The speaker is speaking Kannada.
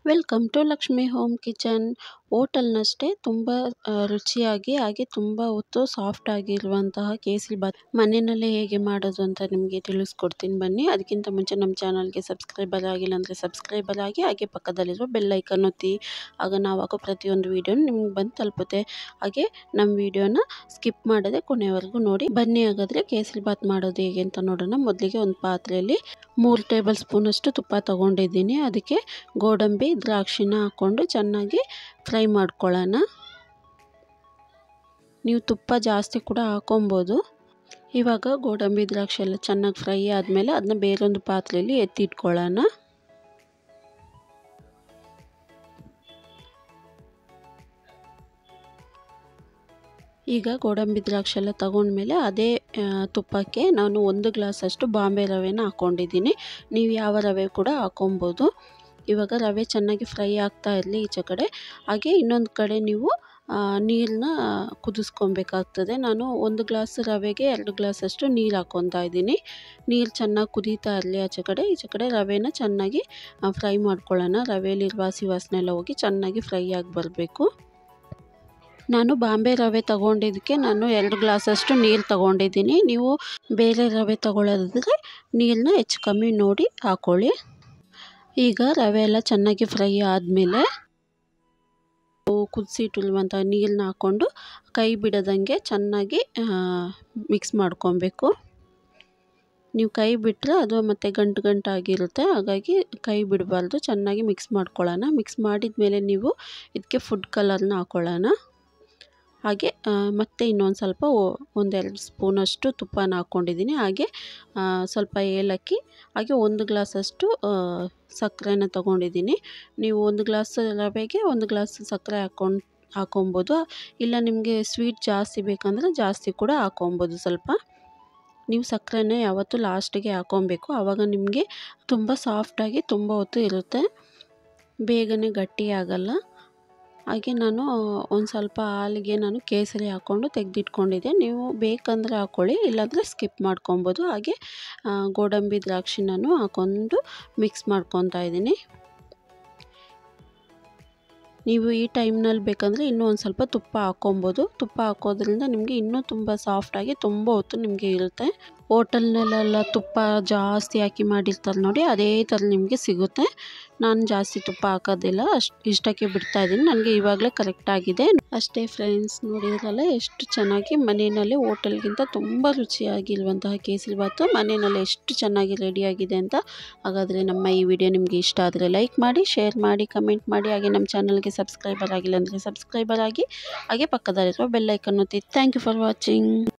welcome to Lakshmi home kitchen ಹೋಟೆಲ್ನಷ್ಟೇ ತುಂಬ ರುಚಿಯಾಗಿ ಹಾಗೆ ತುಂಬ ಹೊತ್ತು ಸಾಫ್ಟ್ ಆಗಿರುವಂತಹ ಕೇಸರಿ ಬಾತ್ ಮನೆಯಲ್ಲೇ ಹೇಗೆ ಮಾಡೋದು ಅಂತ ನಿಮಗೆ ತಿಳಿಸ್ಕೊಡ್ತೀನಿ ಬನ್ನಿ ಅದಕ್ಕಿಂತ ಮುಂಚೆ ನಮ್ಮ ಚಾನಲ್ಗೆ ಸಬ್ಸ್ಕ್ರೈಬರ್ ಆಗಿಲ್ಲ ಅಂದರೆ ಸಬ್ಸ್ಕ್ರೈಬರ್ ಆಗಿ ಹಾಗೆ ಪಕ್ಕದಲ್ಲಿರೋ ಬೆಲ್ ಐಕನ್ ಒತ್ತಿ ಆಗ ನಾವು ಹಾಕೋ ಪ್ರತಿಯೊಂದು ವೀಡಿಯೋನು ನಿಮ್ಗೆ ಬಂದು ತಲುಪುತ್ತೆ ಹಾಗೆ ನಮ್ಮ ವೀಡಿಯೋನ ಸ್ಕಿಪ್ ಮಾಡದೆ ಕೊನೆವರೆಗೂ ನೋಡಿ ಬನ್ನಿ ಹಾಗಾದರೆ ಕೇಸರಿ ಬಾತ್ ಮಾಡೋದು ಹೇಗೆ ಅಂತ ನೋಡೋಣ ಮೊದಲಿಗೆ ಒಂದು ಪಾತ್ರೆಯಲ್ಲಿ ಮೂರು ಟೇಬಲ್ ಸ್ಪೂನಷ್ಟು ತುಪ್ಪ ತಗೊಂಡಿದ್ದೀನಿ ಅದಕ್ಕೆ ಗೋಡಂಬಿ ದ್ರಾಕ್ಷಿನ ಹಾಕ್ಕೊಂಡು ಚೆನ್ನಾಗಿ ಫ್ರೈ ಮಾಡ್ಕೊಳ್ಳೋಣ ನೀವು ತುಪ್ಪ ಜಾಸ್ತಿ ಕೂಡ ಹಾಕೊಬೋದು ಇವಾಗ ಗೋಡಂಬಿ ದ್ರಾಕ್ಷಿ ಎಲ್ಲ ಚೆನ್ನಾಗಿ ಫ್ರೈ ಆದಮೇಲೆ ಅದನ್ನ ಬೇರೊಂದು ಪಾತ್ರೆಯಲ್ಲಿ ಎತ್ತಿಟ್ಕೊಳ್ಳೋಣ ಈಗ ಗೋಡಂಬಿ ದ್ರಾಕ್ಷಿ ಎಲ್ಲ ತಗೊಂಡ್ಮೇಲೆ ಅದೇ ತುಪ್ಪಕ್ಕೆ ನಾನು ಒಂದು ಗ್ಲಾಸಷ್ಟು ಬಾಂಬೆ ರವೆನ ಹಾಕ್ಕೊಂಡಿದ್ದೀನಿ ನೀವು ಯಾವ ರವೆ ಕೂಡ ಹಾಕೊಬೋದು ಇವಾಗ ರವೆ ಚೆನ್ನಾಗಿ ಫ್ರೈ ಆಗ್ತಾ ಇರಲಿ ಈಚೆ ಕಡೆ ಹಾಗೆ ಇನ್ನೊಂದು ಕಡೆ ನೀವು ನೀರನ್ನ ಕುದಿಸ್ಕೊಬೇಕಾಗ್ತದೆ ನಾನು ಒಂದು ಗ್ಲಾಸ್ ರವೆಗೆ ಎರಡು ಗ್ಲಾಸಷ್ಟು ನೀರು ಹಾಕ್ಕೊತಾ ಇದ್ದೀನಿ ನೀರು ಚೆನ್ನಾಗಿ ಕುದೀತಾ ಇರಲಿ ಆಚೆ ಕಡೆ ಈಚೆ ಕಡೆ ರವೆನ ಚೆನ್ನಾಗಿ ಫ್ರೈ ಮಾಡ್ಕೊಳ್ಳೋಣ ರವೆಯಲ್ಲಿರುವ ಹಸಿ ವಾಸನೆ ಎಲ್ಲ ಹೋಗಿ ಚೆನ್ನಾಗಿ ಫ್ರೈ ಆಗಿ ಬರಬೇಕು ನಾನು ಬಾಂಬೆ ರವೆ ತಗೊಂಡಿದ್ದಕ್ಕೆ ನಾನು ಎರಡು ಗ್ಲಾಸಷ್ಟು ನೀರು ತಗೊಂಡಿದ್ದೀನಿ ನೀವು ಬೇರೆ ರವೆ ತಗೊಳ್ಳೋದಾದರೆ ನೀರನ್ನ ಹೆಚ್ಚು ಕಮ್ಮಿ ನೋಡಿ ಹಾಕ್ಕೊಳ್ಳಿ ಈಗ ರವೆ ಎಲ್ಲ ಚೆನ್ನಾಗಿ ಫ್ರೈ ಆದಮೇಲೆ ಕುದಿಸಿಟ್ಟಿರುವಂಥ ನೀರನ್ನ ಹಾಕ್ಕೊಂಡು ಕೈ ಬಿಡದಂಗೆ ಚೆನ್ನಾಗಿ ಮಿಕ್ಸ್ ಮಾಡ್ಕೊಬೇಕು ನೀವು ಕೈ ಬಿಟ್ಟರೆ ಅದು ಮತ್ತು ಗಂಟು ಗಂಟಾಗಿರುತ್ತೆ ಹಾಗಾಗಿ ಕೈ ಬಿಡಬಾರ್ದು ಚೆನ್ನಾಗಿ ಮಿಕ್ಸ್ ಮಾಡ್ಕೊಳ್ಳೋಣ ಮಿಕ್ಸ್ ಮಾಡಿದ ಮೇಲೆ ನೀವು ಇದಕ್ಕೆ ಫುಡ್ ಕಲರ್ನ ಹಾಕ್ಕೊಳ್ಳೋಣ ಹಾಗೆ ಮತ್ತೆ ಇನ್ನೊಂದು ಸ್ವಲ್ಪ ಒಂದೆರಡು ಸ್ಪೂನಷ್ಟು ತುಪ್ಪನ ಹಾಕ್ಕೊಂಡಿದ್ದೀನಿ ಹಾಗೆ ಸ್ವಲ್ಪ ಏಲಕ್ಕಿ ಹಾಗೆ ಒಂದು ಗ್ಲಾಸಷ್ಟು ಸಕ್ಕರೆನ ತೊಗೊಂಡಿದ್ದೀನಿ ನೀವು ಒಂದು ಗ್ಲಾಸ್ ರವೆಗೆ ಒಂದು ಗ್ಲಾಸ್ ಸಕ್ಕರೆ ಹಾಕ್ಕೊಂಡು ಹಾಕೊಬೋದು ಇಲ್ಲ ನಿಮಗೆ ಸ್ವೀಟ್ ಜಾಸ್ತಿ ಬೇಕಂದರೆ ಜಾಸ್ತಿ ಕೂಡ ಹಾಕೊಬೋದು ಸ್ವಲ್ಪ ನೀವು ಸಕ್ಕರೆನೇ ಯಾವತ್ತೂ ಲಾಸ್ಟಿಗೆ ಹಾಕೊಬೇಕು ಆವಾಗ ನಿಮಗೆ ತುಂಬ ಸಾಫ್ಟಾಗಿ ತುಂಬ ಹೊತ್ತು ಇರುತ್ತೆ ಬೇಗನೆ ಗಟ್ಟಿ ಆಗಲ್ಲ ಹಾಗೆ ನಾನು ಒಂದು ಸ್ವಲ್ಪ ಹಾಲಿಗೆ ನಾನು ಕೇಸರಿ ಹಾಕ್ಕೊಂಡು ತೆಗೆದಿಟ್ಕೊಂಡಿದ್ದೆ ನೀವು ಬೇಕಂದರೆ ಹಾಕ್ಕೊಳ್ಳಿ ಇಲ್ಲಾಂದರೆ ಸ್ಕಿಪ್ ಮಾಡ್ಕೊಬೋದು ಹಾಗೆ ಗೋಡಂಬಿ ದ್ರಾಕ್ಷಿ ನಾನು ಹಾಕ್ಕೊಂಡು ಮಿಕ್ಸ್ ಮಾಡ್ಕೊತಾ ಇದ್ದೀನಿ ನೀವು ಈ ಟೈಮ್ನಲ್ಲಿ ಬೇಕಂದರೆ ಇನ್ನೂ ಒಂದು ಸ್ವಲ್ಪ ತುಪ್ಪ ಹಾಕ್ಕೊಬೋದು ತುಪ್ಪ ಹಾಕೋದ್ರಿಂದ ನಿಮಗೆ ಇನ್ನೂ ತುಂಬ ಸಾಫ್ಟಾಗಿ ತುಂಬ ಹೊತ್ತು ನಿಮಗೆ ಇರುತ್ತೆ ಹೋಟೆಲ್ನಲ್ಲೆಲ್ಲ ತುಪ್ಪ ಜಾಸ್ತಿ ಹಾಕಿ ಮಾಡಿರ್ತಾರೆ ನೋಡಿ ಅದೇ ಥರ ನಿಮಗೆ ಸಿಗುತ್ತೆ ನಾನು ಜಾಸ್ತಿ ತುಪ್ಪ ಹಾಕೋದಿಲ್ಲ ಅಷ್ಟು ಇಷ್ಟಕ್ಕೆ ಬಿಡ್ತಾ ಇದ್ದೀನಿ ನನಗೆ ಇವಾಗಲೇ ಕರೆಕ್ಟಾಗಿದೆ ಅಷ್ಟೇ ಫ್ರೆಂಡ್ಸ್ ನೋಡಿದ್ರಲ್ಲ ಎಷ್ಟು ಚೆನ್ನಾಗಿ ಮನೆಯಲ್ಲಿ ಹೋಟೆಲ್ಗಿಂತ ತುಂಬ ರುಚಿಯಾಗಿರುವಂತಹ ಕೇಸರಿ ಬಾತು ಮನೆಯಲ್ಲಿ ಎಷ್ಟು ಚೆನ್ನಾಗಿ ರೆಡಿಯಾಗಿದೆ ಅಂತ ಹಾಗಾದರೆ ನಮ್ಮ ಈ ವಿಡಿಯೋ ನಿಮಗೆ ಇಷ್ಟ ಆದರೆ ಲೈಕ್ ಮಾಡಿ ಶೇರ್ ಮಾಡಿ ಕಮೆಂಟ್ ಮಾಡಿ ಹಾಗೆ ನಮ್ಮ ಚಾನಲ್ಗೆ ಸಬ್ಸ್ಕ್ರೈಬರ್ ಆಗಿಲ್ಲ ಅಂದರೆ ಸಬ್ಸ್ಕ್ರೈಬರ್ ಆಗಿ ಹಾಗೆ ಪಕ್ಕದಲ್ಲಿರೋ ಬೆಲ್ಲೈಕನ್ ಒತ್ತಿ ಥ್ಯಾಂಕ್ ಯು ಫಾರ್ ವಾಚಿಂಗ್